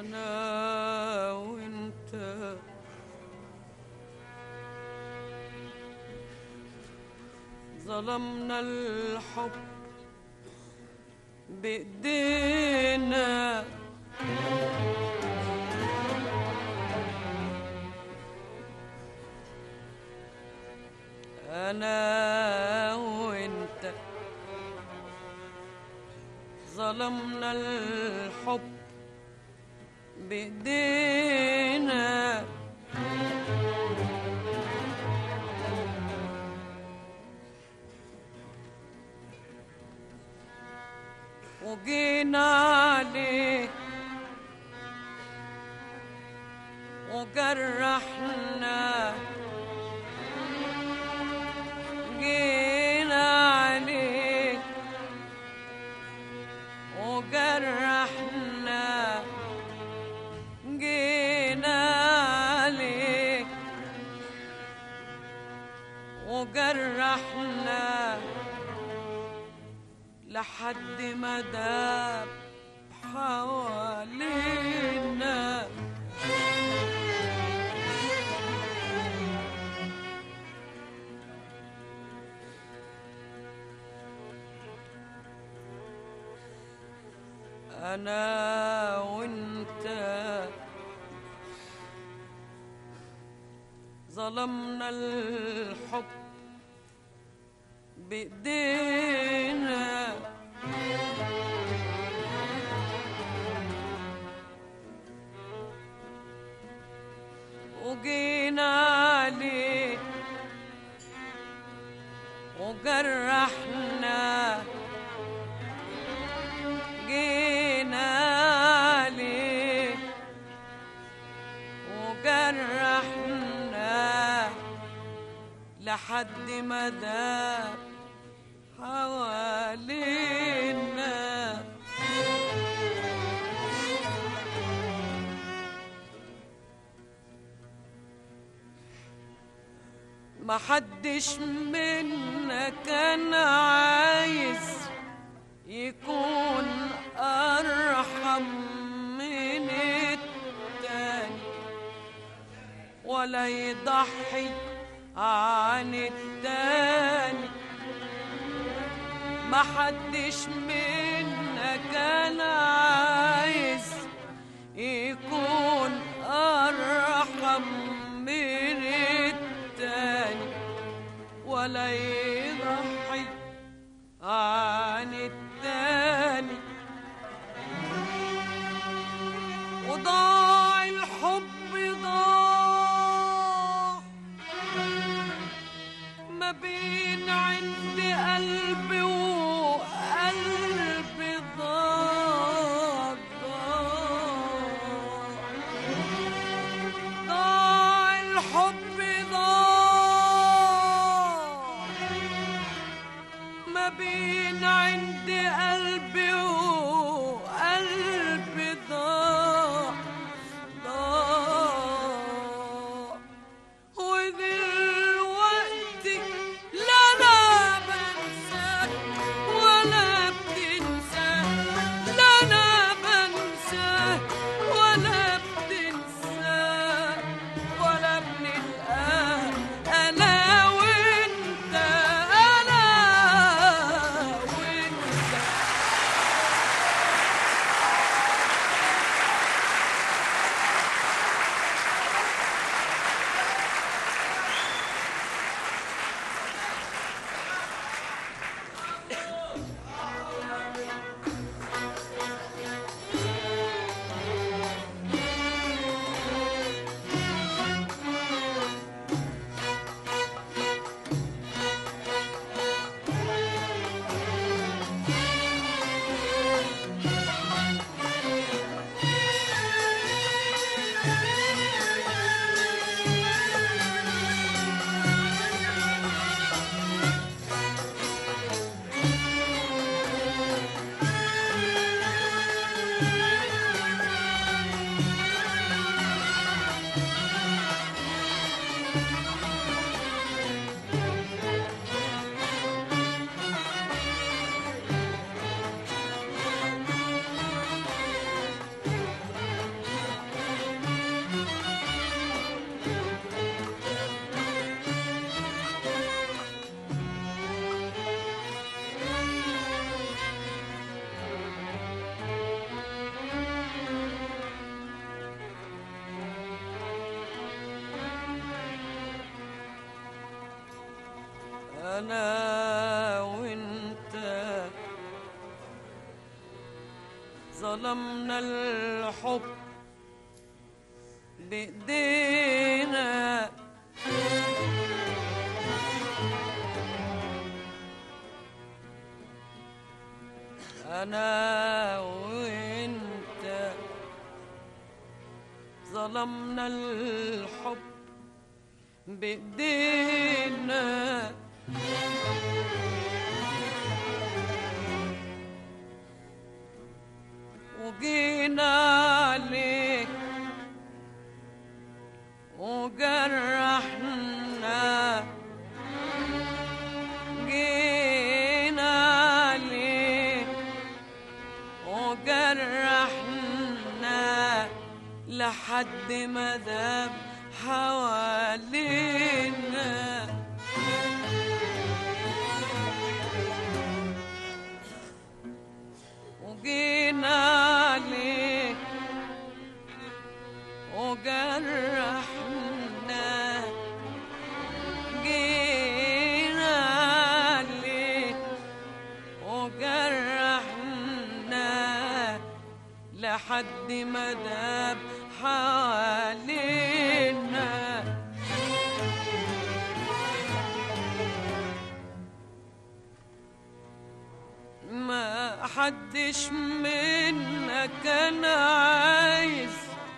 أنا وأنت ظلمنا الحب بإيدينا أنا وأنت ظلمنا الحب بإيدينا وجينا عليك وجرحنا جينا عليك وجرحنا جينا عليك وجرحنا لحد ما داب حوالينا أنا وأنت ظلمنا الحب بإيدينا وجينا عليه وجرحنا جينا عليه وجرحنا لحد ما داب حوالينا ما حدش منا كان عايز يكون أرحم من التاني ولا يضحي عن التاني ما حدش منا كان عايز يكون أرحم من التاني ولا يضحي عن التاني وضاع الحب ضاع ما بين عند قلبي وقلب ظلمنا الحب بإيدينا أنا وأنت ظلمنا الحب بإيدينا وجينا عليك وجرحنا جينا عليك وجرحنا لحد ما ذاب حوالينا وجينا عليك وجرحنا جينا عليك وجرحنا لحد ما داب حوالينا ما حدش منا كان عايز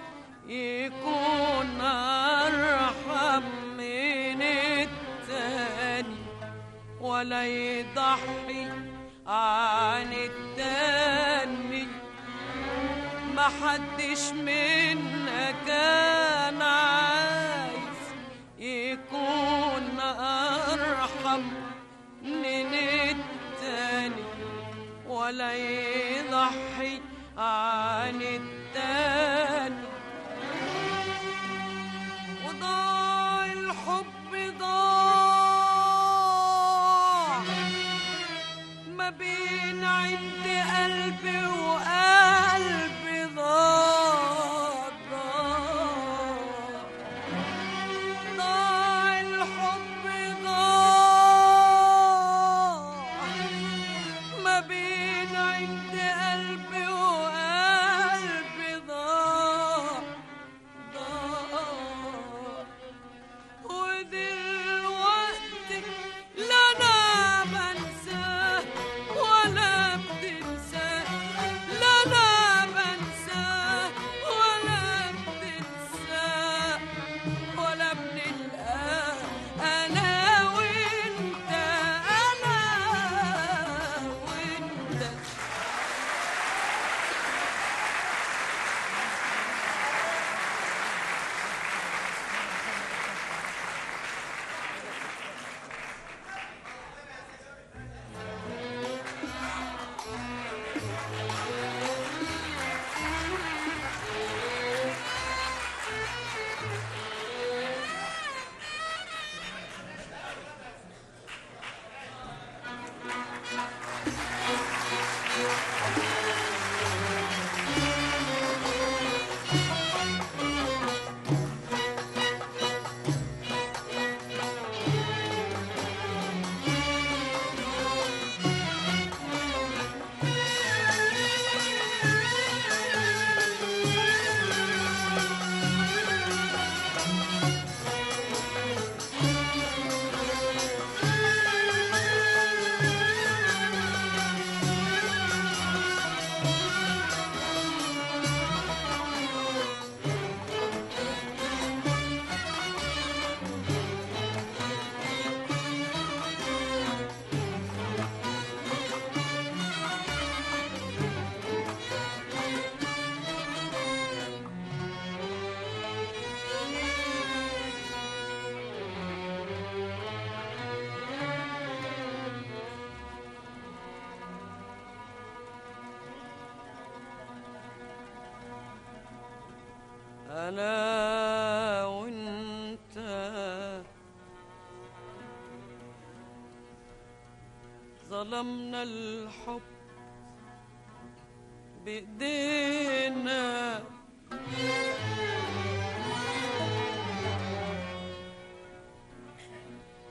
يكون أرحم من التاني ولا يضحي عن التاني ما حدش منا كان عايز يكون أرحم من التاني ولا يضحي عن التاني وضاع الحب ضاع ما بين عند قلبي وقلبي ضاع ضاع ضاع الحب ضاع ما بين عند قلبي وقلبي ضاع ضاع ودلوقتي لا انا بنساه ولا بتنساه لا انا بنساه ولا بتنساه ولا بنلقاه انا وانت انا وانت أنا وأنت ظلمنا الحب بإيدينا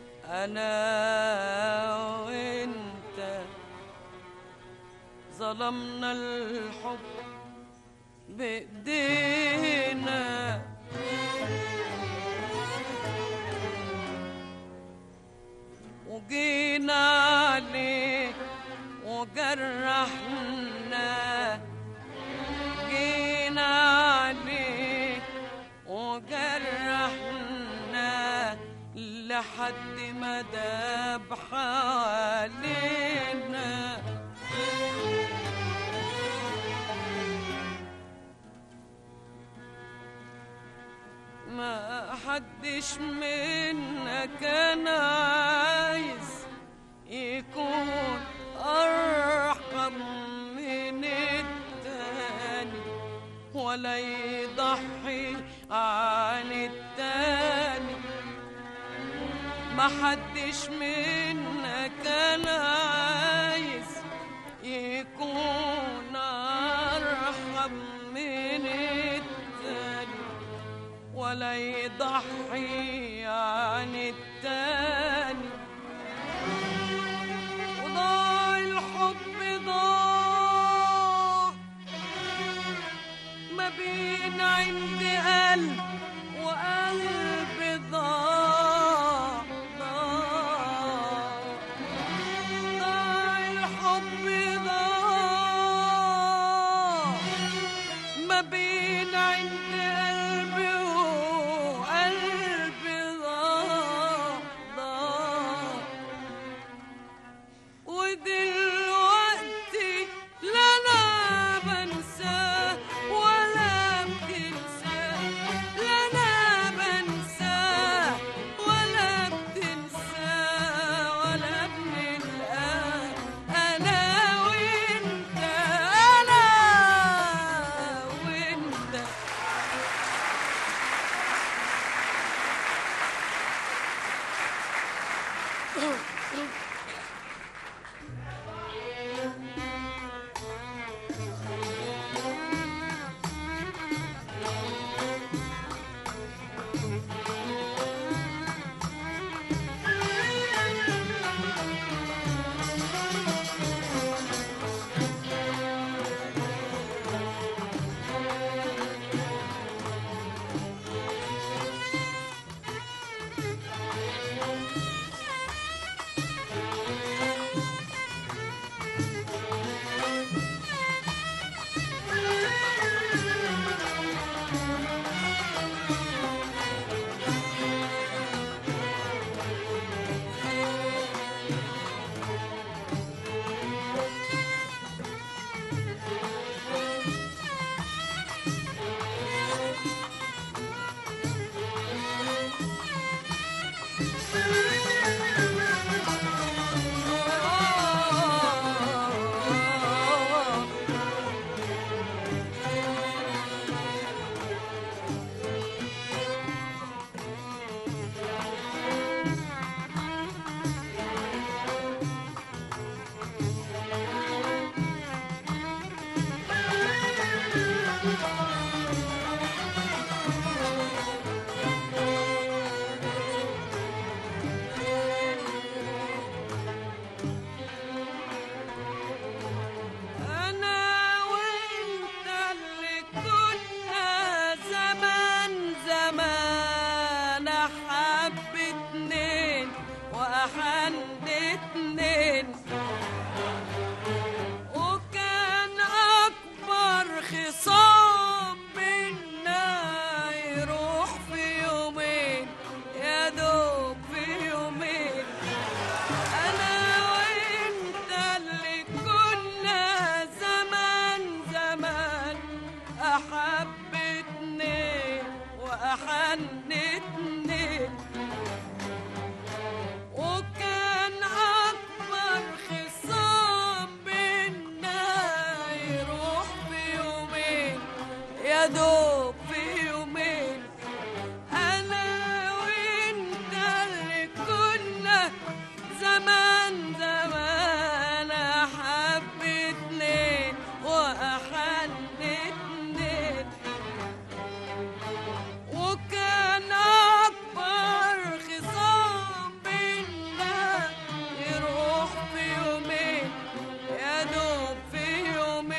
أنا وأنت ظلمنا ظلمنا الحب بإيدينا وجينا عليه وجرحنا جينا عليه وجرحنا لحد ما داب حوالينا ما حدش منا كان عايز يكون أرحم من التاني ولا يضحي عن التاني ما حدش منا كان عايز يكون أرحم من التاني ولا يضحي عن التاني وضاع الحب ضاع ما بين عند قلب وقلب ضاع ضاع ضاع الحب ضاع ما بين عند قلبي وقلبي ضاع ضاع ودلوقتي لا انا بنساه ولا بتنساه لا انا بنساه ولا بتنساه ولا بنلقاه انا وانت انا وانت أنا وأنت اللي كنا زمان زمان أحب اتنين وأحن اتنين وكان أكبر خصام بينا يروح في يومين يا دوب في يومين أنا وأنت اللي كنا زمان زمان أحب اتنين وأحن اتنين وكان أكبر خصام بينا يروح في يومين يا دوب في يومين أنا وأنت اللي كنا زمان زمان أحب اتنين وأحن اتنين وكان أكبر خصام بينا يروح في يومين يا دوب في يومين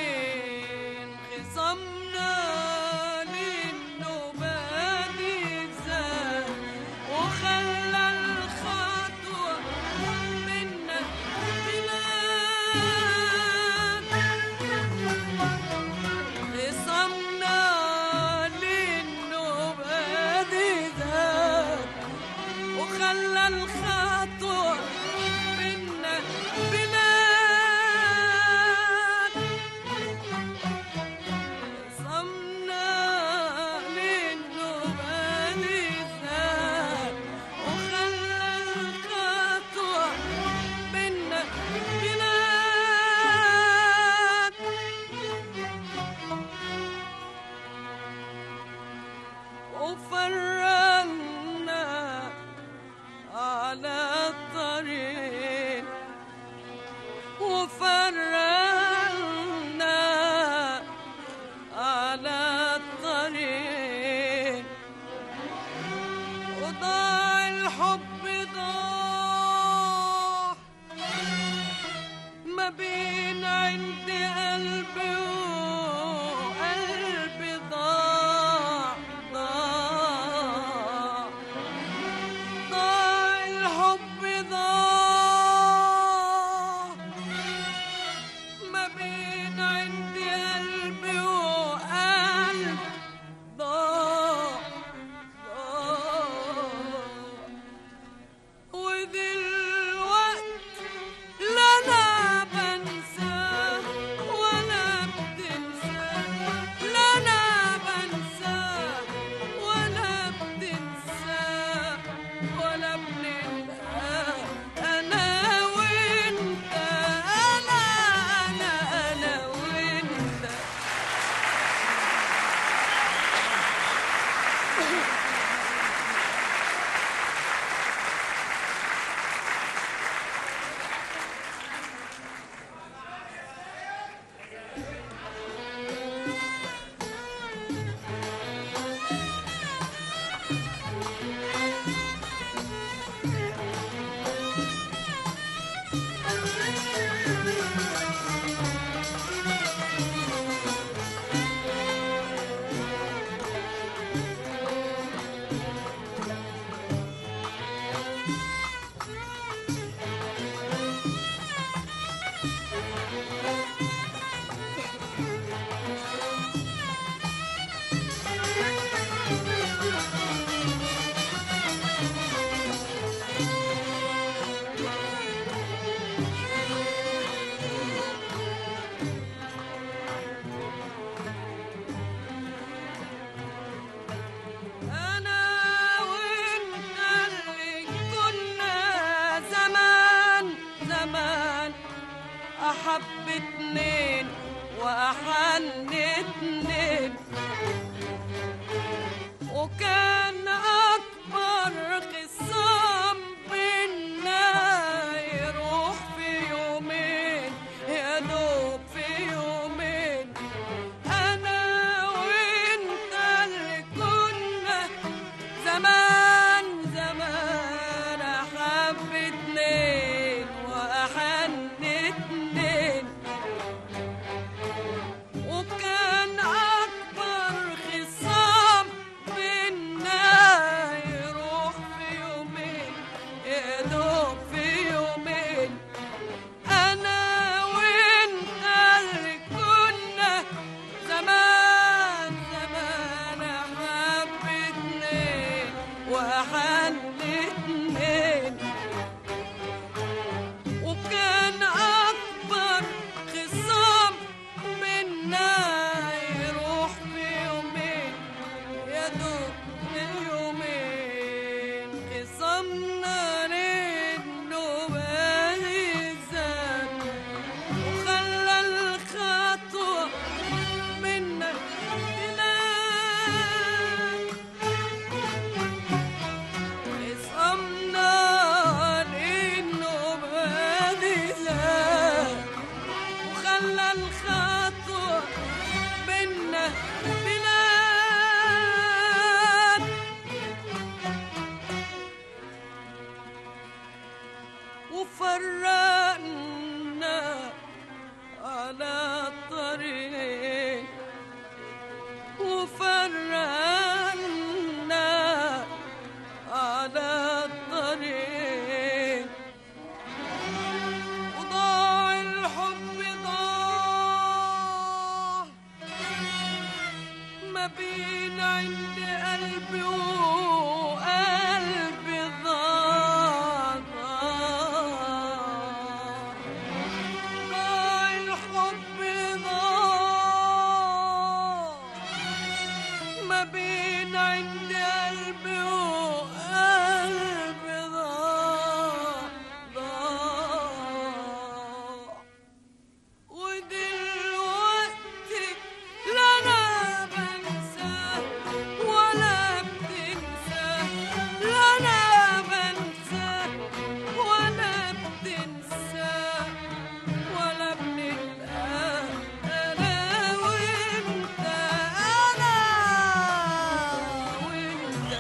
ما بين عند قلبي وقلبي ضاع ضاع الحب ضاع ما بين عند قلبي وقلبي ضاع ضاع ودلوقتي لا انا بنساه ولا بتنساه لا انا بنساه ولا بتنساه ولا بنلقاه انا وانت انا وانت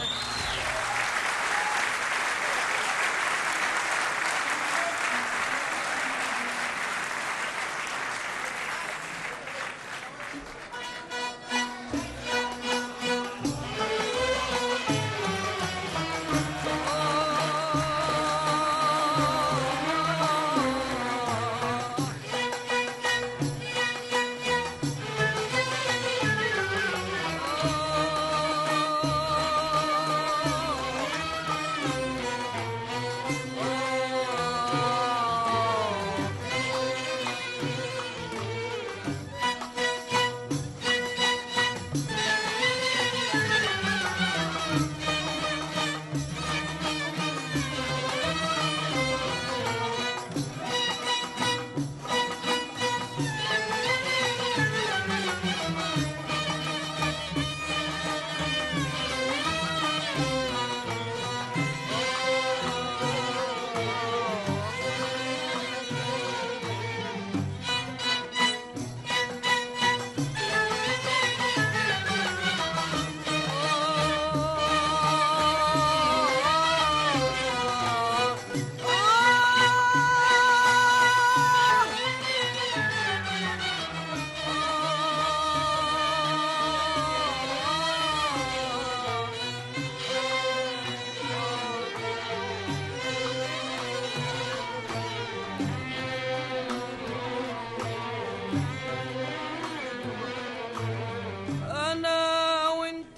أنا وأنت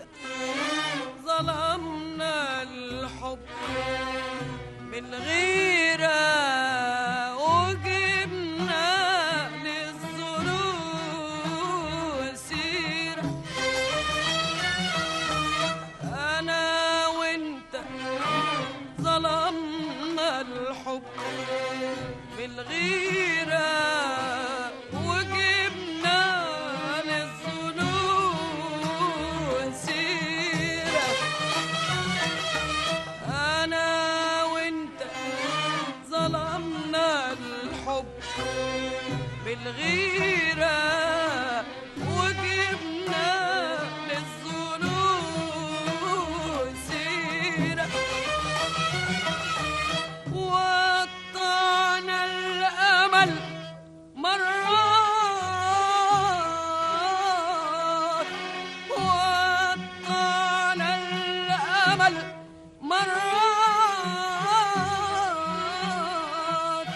ظلمنا الحب بالغيرة وجبنا للظروف سيرة أنا وأنت ظلمنا الحب بالغيرة وجبنا للظنون سيرة أنا وأنت ظلمنا الحب بالغيرة وجبنا للظنون سيرة وقطعنا الأمل مرات وقطعنا الأمل مرات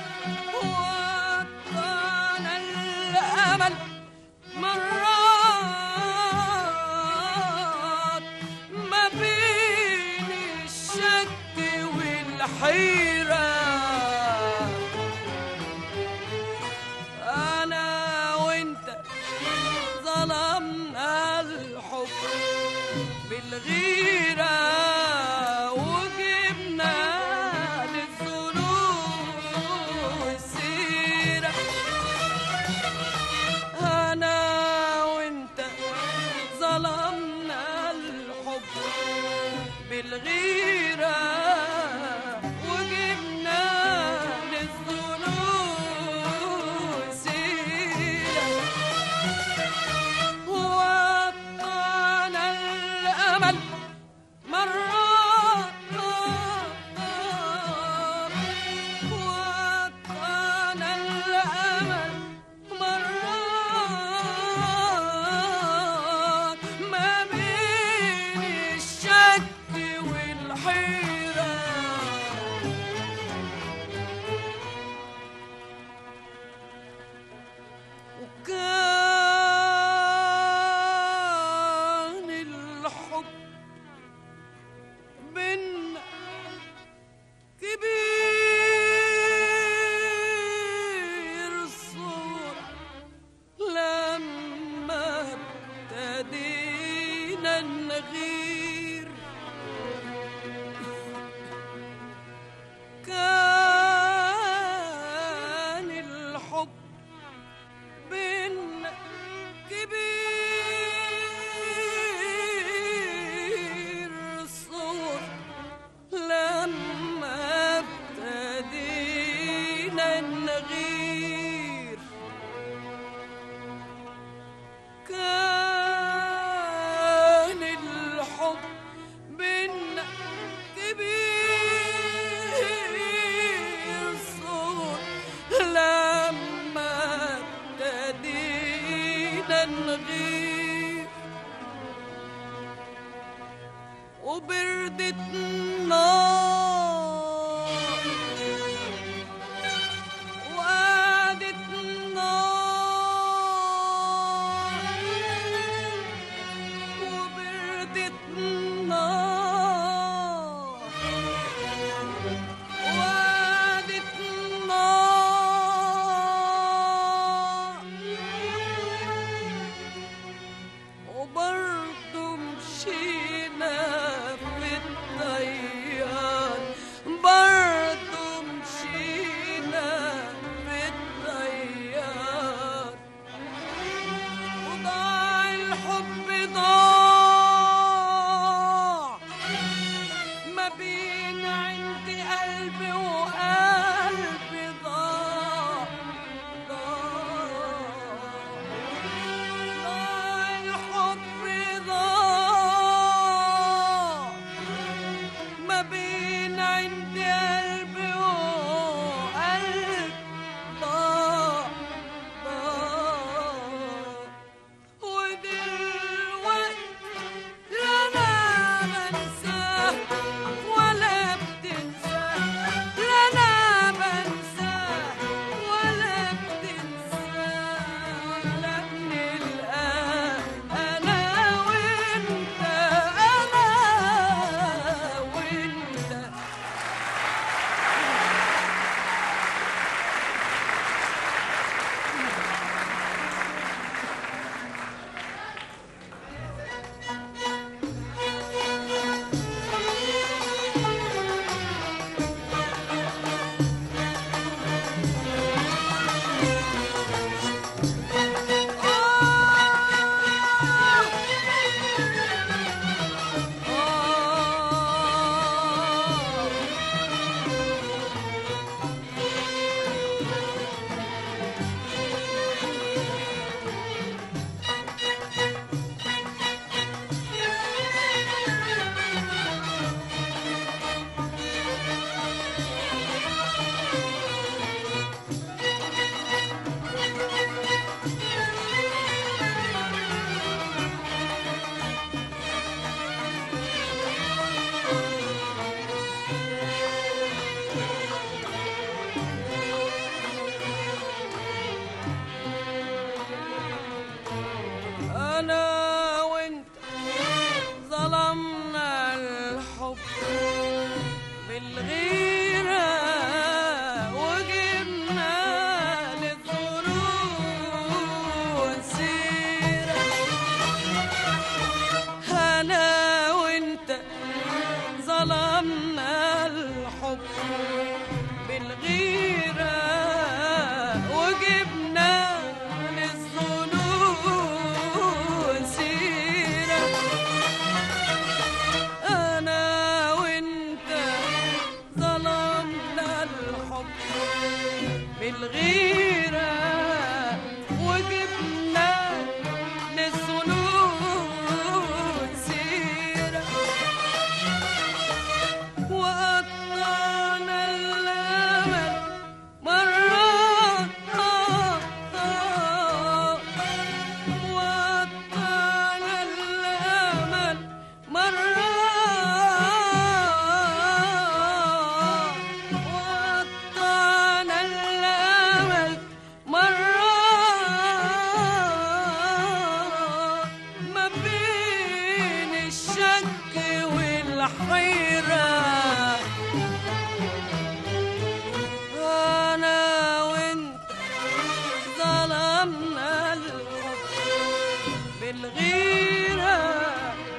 وقطعنا الأمل مرات ما بين الشك والحيرة أنا وأنت ظلمنا الحب بالغيرة وجبنا للظنون سيرة أنا وأنت ظلمنا الحب بالغيرة وجبنا للظنون سيرة وقطعنا الأمل تدينا نغير كان الحب بينا كبير صور لما ابتدينا نغير كان الحب بينا كبير صور لما ابتدينا نغير وبردت النار وقعدت النار وبردت النار وقعدت النار وبرضه مشينا في الطيار برضه مشينا في الطيار وضاع الحب ضاع ما بين عندي قلبي وقلبي ضاع ضاع ضاع الحب ضاع ما بين عندي قلبي وقلب ضاع ضاع ودلوقتي لا انا بنساه ولا بتنساه لا انا بنساه ولا بتنساه ولا بنلقاه انا وانت انا وانت أنا وأنت ظلمنا الحب بالغيرة وجبنا للظروف سيرة أنا وأنت ظلمنا الحب بالغيرة وجبنا للظنون سيرة أنا وأنت ظلمنا الحب بالغيرة وجبنا للظنون سيرة وقطعنا الأمل مرات وقطعنا الأمل مرات وقطعنا الأمل مرات ما بين الشك والحيرة أنا وأنت ظلمنا الحب بالغيرة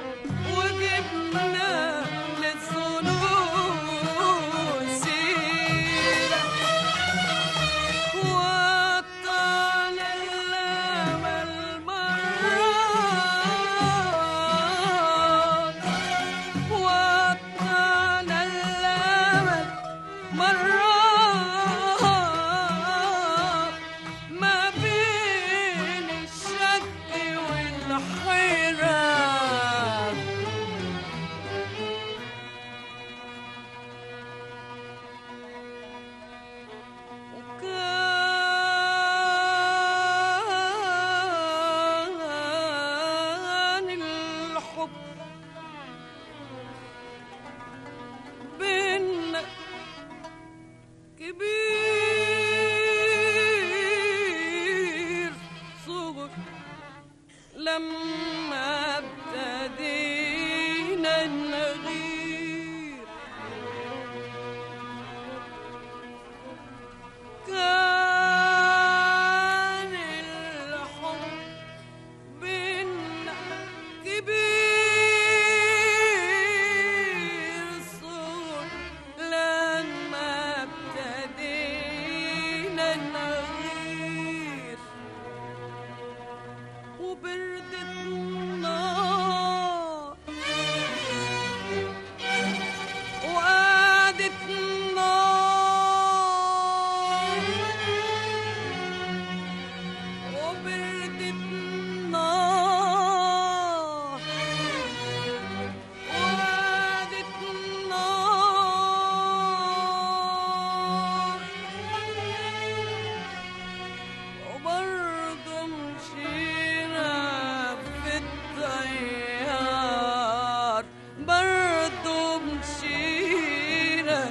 الطيار برضو مشينا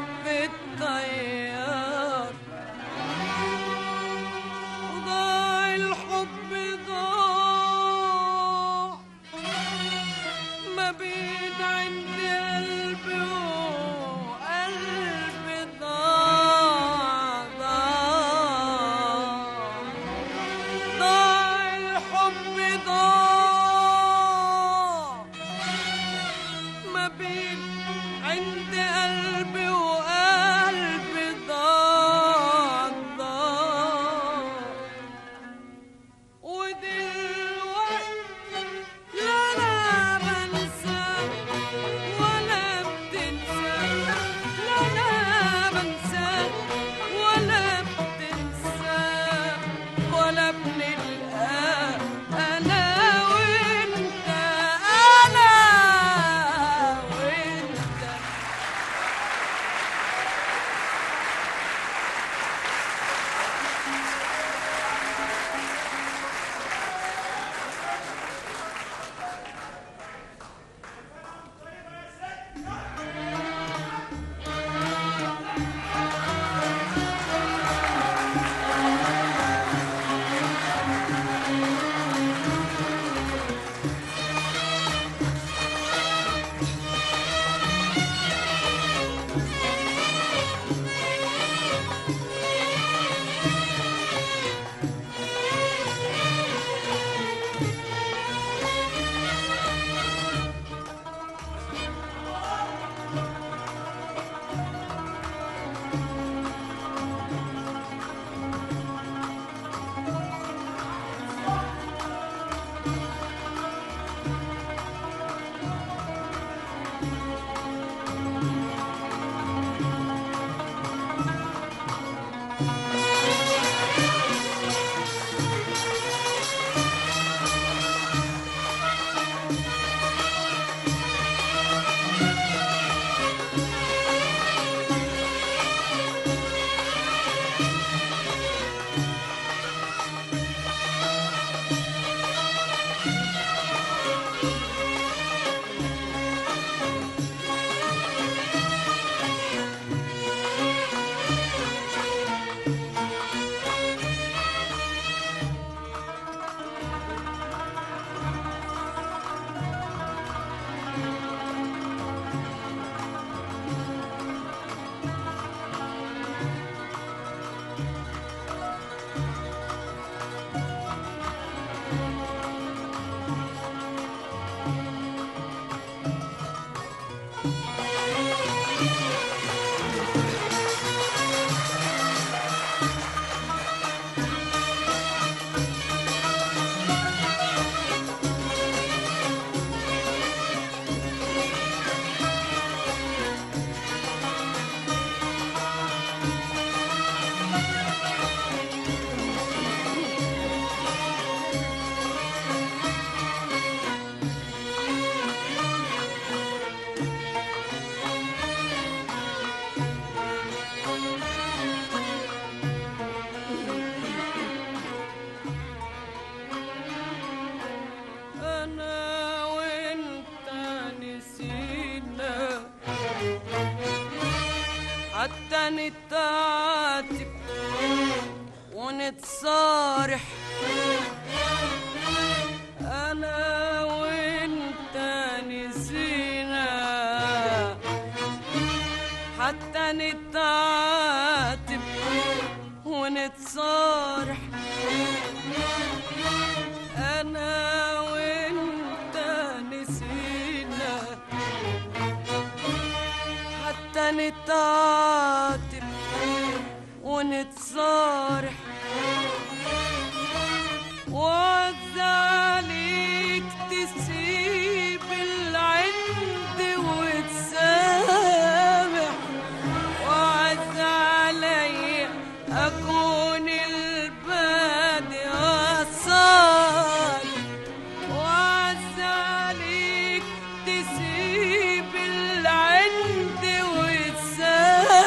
بالطيار وضاع الحب ضاع ما بين عندي قلبي وقلبي ضاع ضاع ضاع الحب ضاع ما بين عند قلبي وقلبي ضاع ضاع ودلوقتي لا انا بنسى ولا بتنسى لا انا بنسى ولا بتنسى ولا بنلقى انا وانت انا وانت أنا وأنت نسينا حتى نتعاتب ونتصارح أنا وأنت نسينا حتى نتعاتب ونتصارح أنا وأنت نسينا حتى نتعاتب ونتصارح وعز عليك تسيب العند وتسامح وعز علي أكون البادئ والصالح وعز عليك تسيب العند وتسامح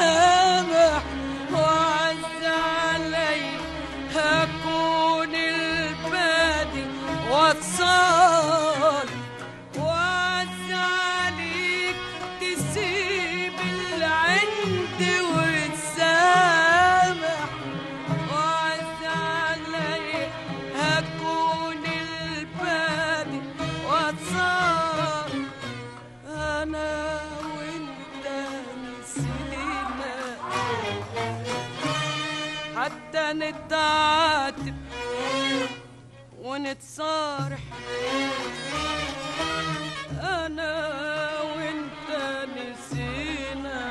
نتعاتب ونتصارح انا وانت نسينا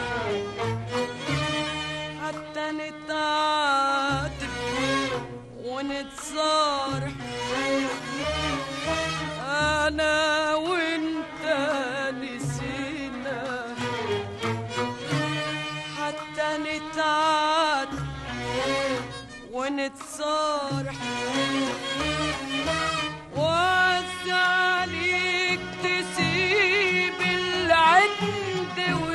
حتى نتعاتب ونتصارح انا وانت نسينا حتى نتعاتب ونتصارح وعز عليك تسيب العند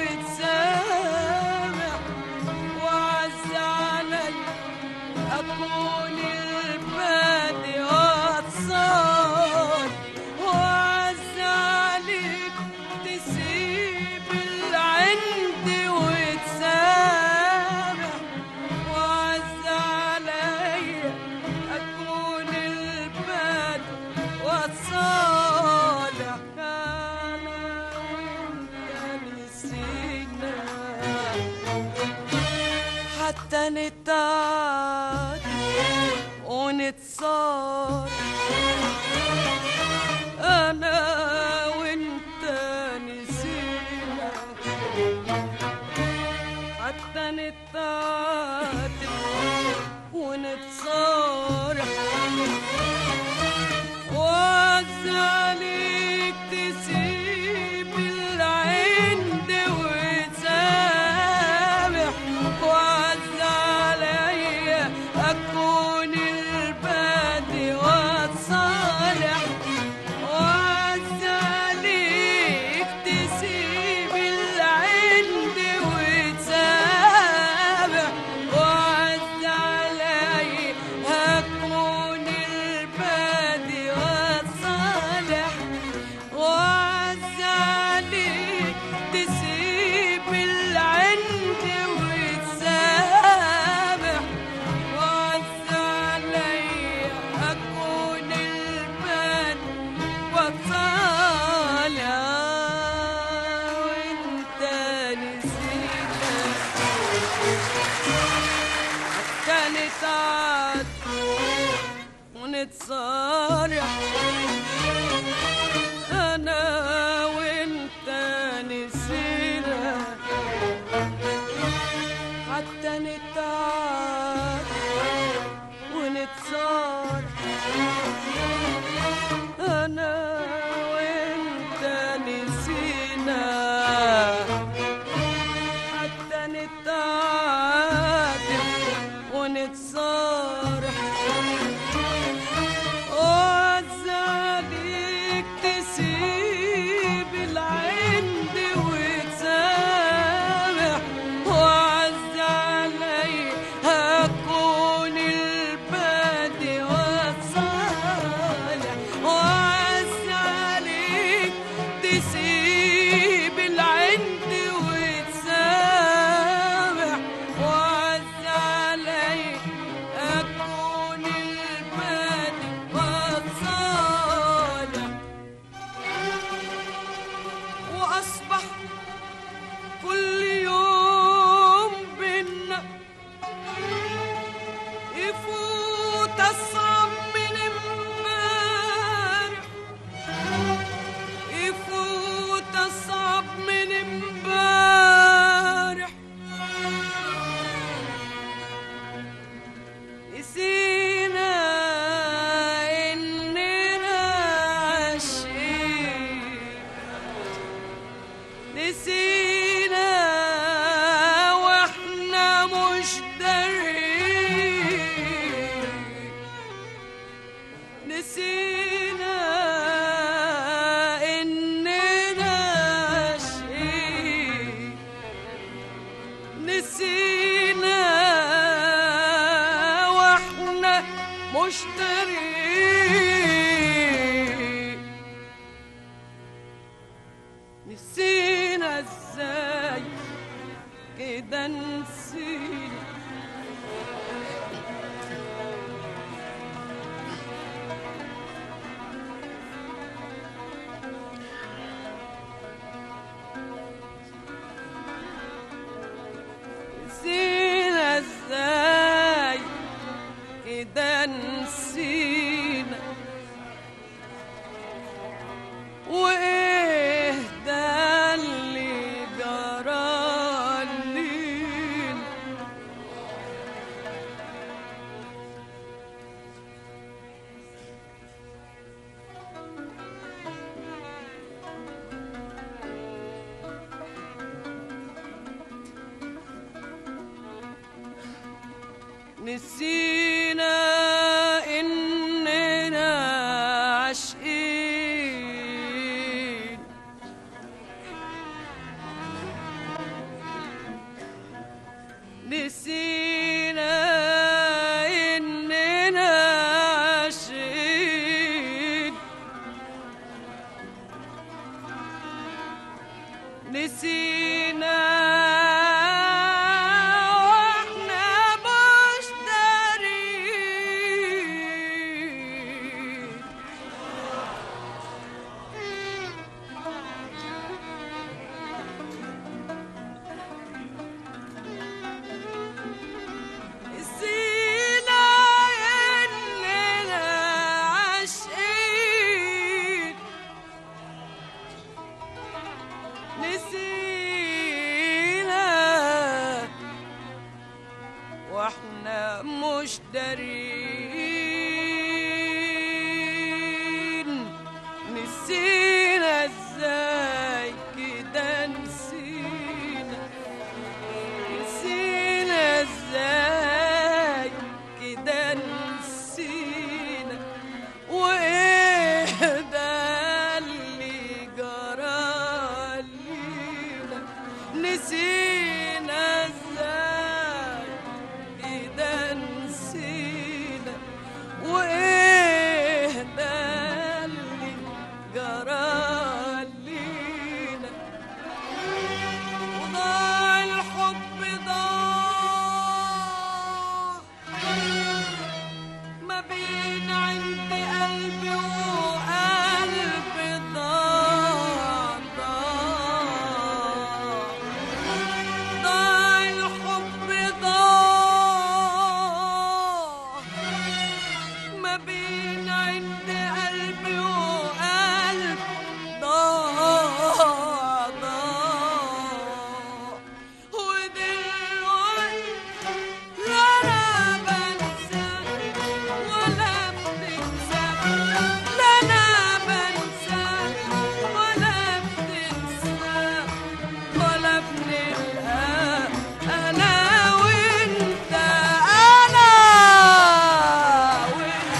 وتسامح وعز علي أكون البادي وأتصال وعز عليك تسيب العند وتسامح وعز علي أكون الباد وأتصالح أنا وأنت نسينا حتى نتعاتب ونتصارح أنا وأنت نسينا حتى نتعاتب ونتصارح وعز عليك تسيب العند وتسامح وعز علي أكون البادي وأتصالح وعز عليك تسيب العند وتسامح وعز علي أكون البادي وأتصالح وعز عليك تسيب العند وتسامح وعز علي أكون البادي وأتصالح وأنت نسيتك كانت عاد ونتصارح انا وانت نسينا حتى نتعاد ونتصارح انا وانت نسينا حتى نتعاتب ونتصارح وعز عليك تسيب العند وتسامح وعز علي هكون البادي وصالح وعز عليك تسيب العند وتسامح وعز علي أكون البادي والصالح وأصبح كل يوم بينا يفوت أصعب من امبارح يفوت أصعب من امبارح نسينا إننا عايشين نسينا واحنا مش دارين نسينا إننا عايشين نسينا واحنا مش دارين نسينا ازاي كده نسينا نسينا ازاي نسينا إننا عاشقين نسينا إننا عاشقين نسينا واحنا مش دارين نسينا إننا عاشقين نسينا واحنا مش دارين نسينا ازاي كده نسينا نسينا ازاي كده نسينا وايه ده اللي جرى لينا نسينا ازاي كده نسينا وايه ده اللي جرى لينا وضاع الحب ضاع ما بين عند قلبي وقلبي ضاع ضاع ضاع الحب ضاع ما بين عند قلبي وقلب ضاع ضاع ودلوقتي لا انا بنسى ولا بتنسى لا انا بنسى ولا بتنسى ولا بنلقى انا وانت انا وانت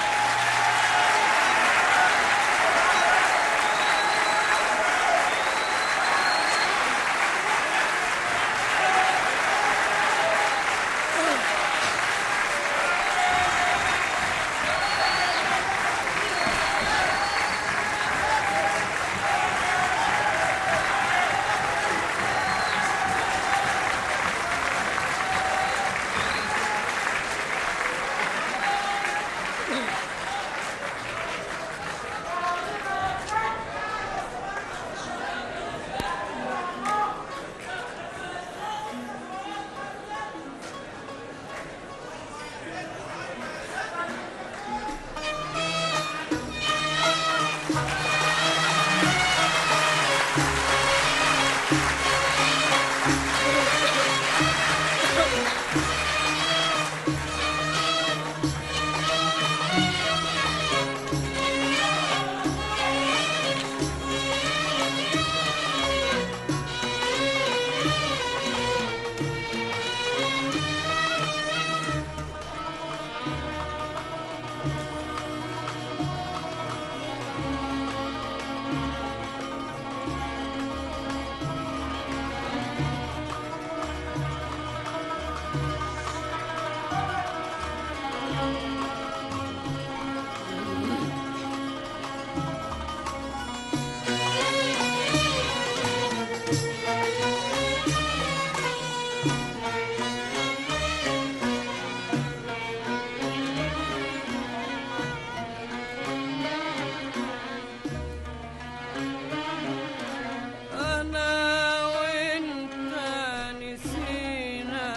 أنا وأنت نسينا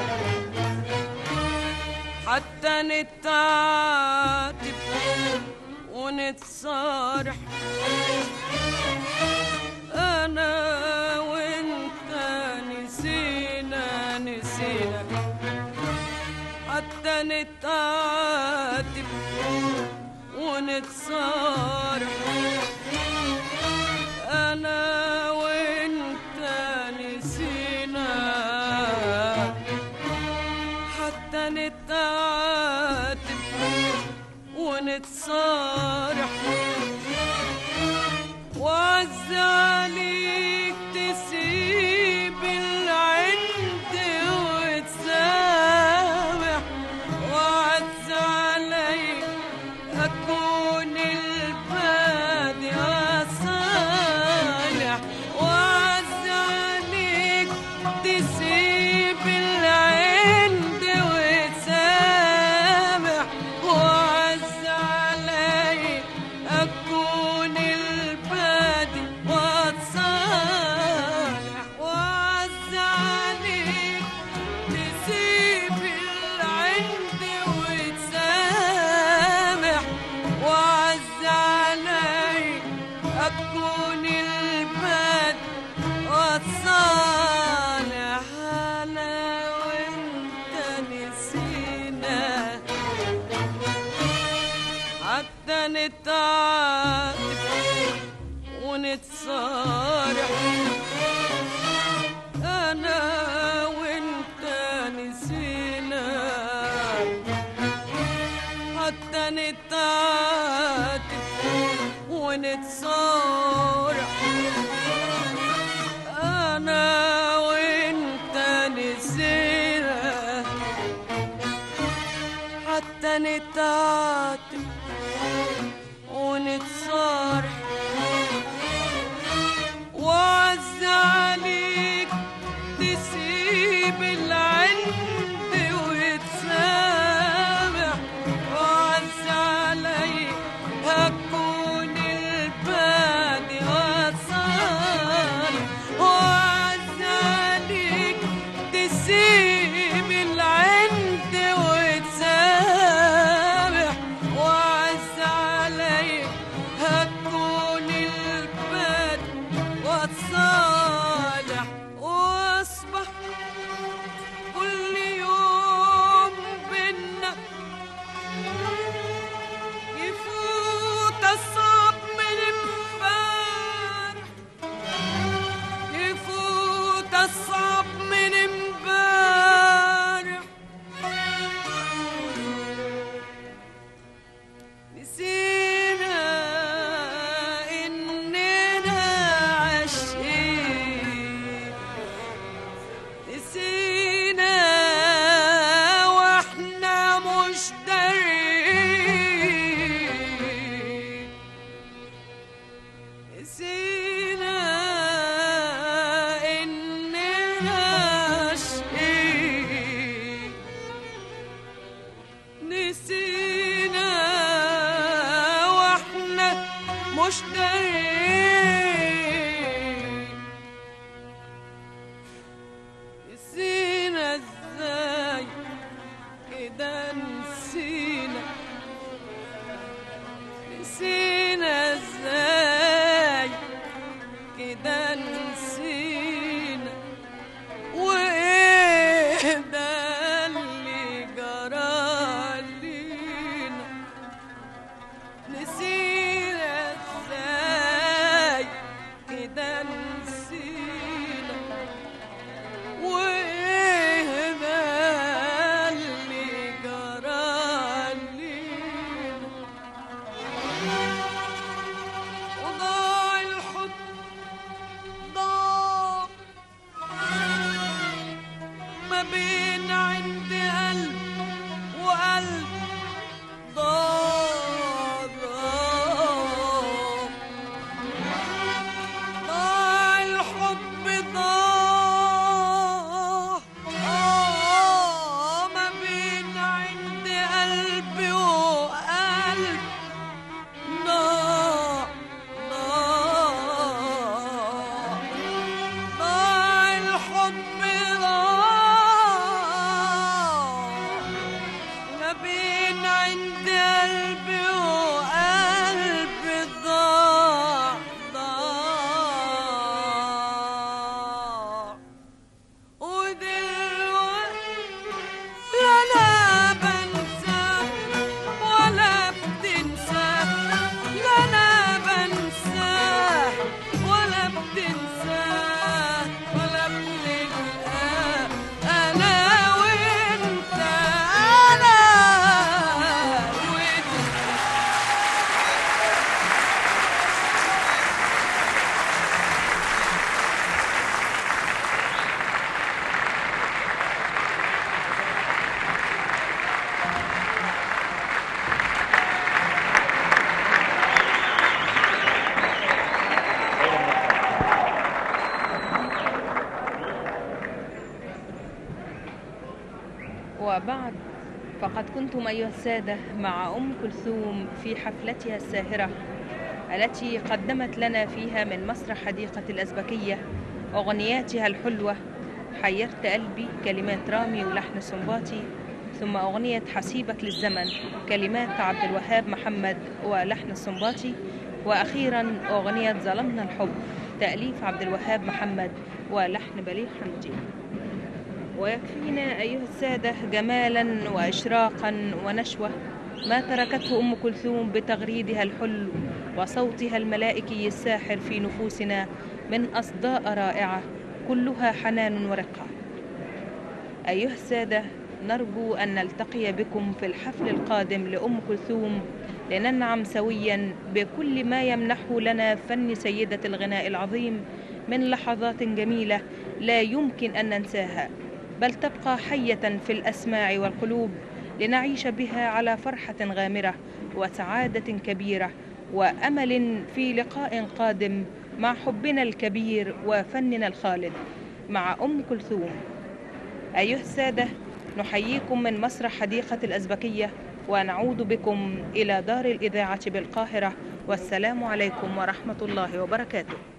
حتى نتعاتب ونتصارح أنا وأنت نسينا نسينا حتى نتعاتب ونتصارح أنا وأنت نسينا حتى نتعاتب هتكون البدر والصالح أنا وأنت نسينا حتى نتعاتب ونتصارح أنا وأنت نسينا حتى نتعاتب ونتصارح أنا وأنت نسينا حتى نتعاتب ونتصارح وعز عليك تسيب العند وتسامح وعز عليك هكون البادي وصالح وعز عليك تسيب العند وتسامح وعز عليك هتكون البدر والصالح واصبح كل يوم بينا يفوت الصعب من امبارح يفوت الصعب من امبارح نسينا إننا عاشقين نسينا واحنا مش دارين نسينا إننا عاشقين نسينا واحنا مش دارين نسينا ازاي كده نسينا نسينا ازاي كده نسينا وايه ده اللي جرى لينا نسينا ازاي كده نسينا وايه ده اللي جرى لينا وضاع الحب ضاع ما بين عند قلب وقلب ضاع ضاع ضاع الحب ضاع آه ما بين عند قلبي وقلب ضاع ضاع ضاع الحب ضاع ما بين عند قلبي وقلبي ضاع ضاع ودلوقتي لا انا بنساه ولا بتنساه لا انا بنساه ولا بتنساه ولا بتلقاه انا وانت انا وانت وبعد فقد كنتم أيها السادة مع أم كلثوم في حفلتها الساهرة التي قدمت لنا فيها من مسرح حديقة الأزبكية أغنياتها الحلوة حيرت قلبي كلمات رامي ولحن سنباطي ثم أغنية حسيبك للزمن كلمات عبد الوهاب محمد ولحن السنباطي وأخيرا أغنية ظلمنا الحب تأليف عبد الوهاب محمد ولحن بليغ حمدي ويكفينا أيها السادة جمالا وإشراقا ونشوة ما تركته أم كلثوم بتغريدها الحلو وصوتها الملائكي الساحر في نفوسنا من أصداء رائعة كلها حنان ورقة أيها السادة نرجو أن نلتقي بكم في الحفل القادم لأم كلثوم لننعم سويا بكل ما يمنحه لنا فن سيدة الغناء العظيم من لحظات جميلة لا يمكن أن ننساها بل تبقى حية في الأسماع والقلوب لنعيش بها على فرحة غامرة وسعادة كبيرة وأمل في لقاء قادم مع حبنا الكبير وفننا الخالد مع أم كلثوم أيها السادة نحييكم من مسرح حديقة الأزبكية ونعود بكم إلى دار الإذاعة بالقاهرة والسلام عليكم ورحمة الله وبركاته